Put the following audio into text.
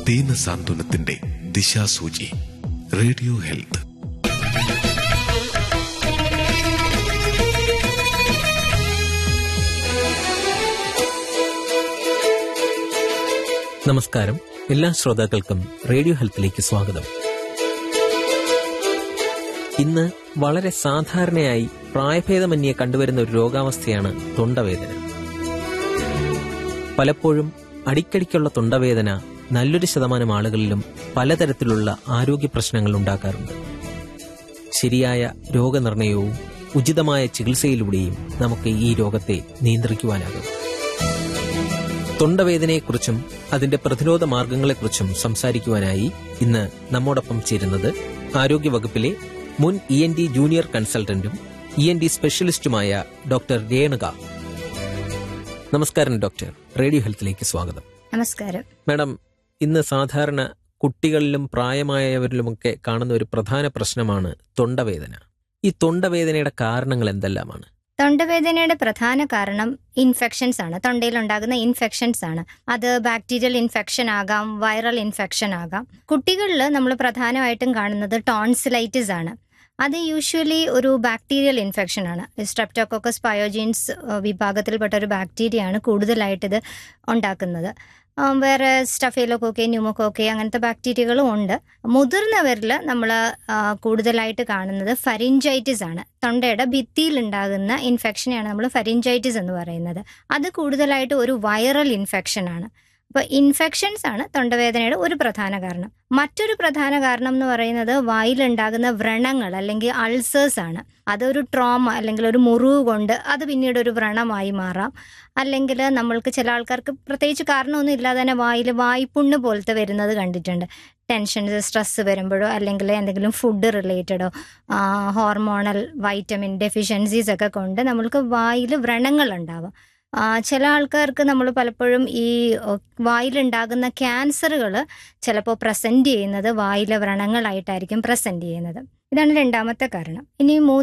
ദീന സാന്ത്വനത്തിന്റെ ദിശാസൂചി radio health നമസ്കാരം എല്ലാ ശ്രോതാക്കൾക്കും റേഡിയോ ഹെൽത്തിലേക്ക് സ്വാഗതം ഇന്ന് വളരെ സാധാരണയായി പ്രായഭേദമന്യേ കണ്ടുവരുന്ന ഒരു രോഗാവസ്ഥയാണ് തൊണ്ടവേദന പലപ്പോഴും അടിക്കടിക്കുള്ള തൊണ്ടവേദന നല്ലൊരു ശതമാനം ആളുകളിലും പലതരത്തിലുള്ള ആരോഗ്യ പ്രശ്നങ്ങൾ ഉണ്ടാക്കാറുണ്ട് ശരിയായ രോഗനിർണയവും ഉചിതമായ ചികിത്സയിലൂടെയും നമുക്ക് ഈ രോഗത്തെ നിയന്ത്രിക്കുവാനാകും തൊണ്ടവേദനയെക്കുറിച്ചും അതിന്റെ പ്രതിരോധ മാർഗങ്ങളെക്കുറിച്ചും സംസാരിക്കുവാനായി ഇന്ന് നമ്മോടൊപ്പം ചേരുന്നത് ആരോഗ്യവകുപ്പിലെ മുൻ ഇ എൻ ഡി ജൂനിയർ കൺസൾട്ടന്റും ഇ എൻ ഡി സ്പെഷ്യലിസ്റ്റുമായ ഡോക്ടർ രേണുക നമസ്കാരം ഡോക്ടർ റേഡിയോ ഹെൽത്തിലേക്ക് സ്വാഗതം നമസ്കാരം മാഡം ഇന്ന് സാധാരണ കുട്ടികളിലും പ്രായമായവരിലുമൊക്കെ കാണുന്ന ഒരു പ്രധാന പ്രശ്നമാണ് തൊണ്ടവേദന ഈ തൊണ്ടവേദനയുടെ കാരണങ്ങൾ എന്തെല്ലാമാണ് തൊണ്ടവേദനയുടെ പ്രധാന കാരണം ഇൻഫെക്ഷൻസ് ആണ് തൊണ്ടയിൽ ഉണ്ടാകുന്ന ഇൻഫെക്ഷൻസ് ആണ് അത് ബാക്ടീരിയൽ ഇൻഫെക്ഷൻ ആകാം വൈറൽ ഇൻഫെക്ഷൻ ആകാം കുട്ടികളിൽ നമ്മൾ പ്രധാനമായിട്ടും കാണുന്നത് ടോൺസിലൈറ്റിസ് ആണ് അത് യൂഷ്വലി ഒരു ബാക്ടീരിയൽ ഇൻഫെക്ഷൻ ആണ് സ്ട്രെപ്റ്റോകോക്കസ് പയോജീൻസ് വിഭാഗത്തിൽപ്പെട്ട ഒരു ബാക്ടീരിയയാണ് കൂടുതലായിട്ട് ഇത് ഉണ്ടാക്കുന്നത് ആ, വേറെ സ്റ്റഫേലോക്കോക്കെ ന്യൂമോക്കോക്കെ അങ്ങനത്തെ ബാക്ടീരിയകളും ഉണ്ട് മുതിർന്നവരിൽ നമ്മൾ കൂടുതലായിട്ട് കാണുന്നത് ഫരിഞ്ചൈറ്റിസ് ആണ് തൊണ്ടയുടെ ഭിത്തിയിൽ ഉണ്ടാകുന്ന ഇൻഫെക്ഷനെയാണ് നമ്മൾ ഫരിഞ്ചൈറ്റിസ് എന്ന് പറയുന്നത് അത് കൂടുതലായിട്ട് ഒരു വൈറൽ ഇൻഫെക്ഷൻ ആണ് അപ്പോൾ ഇൻഫെക്ഷൻസ് ആണ് തൊണ്ടവേദനയുടെ ഒരു പ്രധാന കാരണം മറ്റൊരു പ്രധാന കാരണം എന്ന് പറയുന്നത് വായിലുണ്ടാകുന്ന വ്രണങ്ങൾ അല്ലെങ്കിൽ അൾസേഴ്സ് ആണ് അതൊരു ട്രോമ അല്ലെങ്കിൽ ഒരു മുറിവ് കൊണ്ട് അത് പിന്നീട് ഒരു വ്രണമായി മാറാം അല്ലെങ്കിൽ നമ്മൾക്ക് ചില ആൾക്കാർക്ക് പ്രത്യേകിച്ച് കാരണമൊന്നും ഇല്ലാതെ തന്നെ വായിൽ വായ്പുണ്ണ് പോലത്തെ വരുന്നത് കണ്ടിട്ടുണ്ട് ടെൻഷൻസ് സ്ട്രെസ് വരുമ്പോഴോ അല്ലെങ്കിൽ എന്തെങ്കിലും ഫുഡ് റിലേറ്റഡോ ഹോർമോണൽ വൈറ്റമിൻ ഡെഫിഷ്യൻസീസ് ഒക്കെ കൊണ്ട് നമ്മൾക്ക് വായിൽ വ്രണങ്ങൾ ഉണ്ടാവാം ആ, ചില ആൾക്കാർക്ക് നമ്മൾ പലപ്പോഴും ഈ ഒ, വായിലുണ്ടാകുന്ന ക്യാൻസറുകൾ ചിലപ്പോൾ പ്രസന്റ് ചെയ്യുന്നത് വായിലെ വ്രണങ്ങളായിട്ടായിരിക്കും പ്രസന്റ് ചെയ്യുന്നത് ഇതാണ് രണ്ടാമത്തെ കാരണം ഇനി മൂന്ന്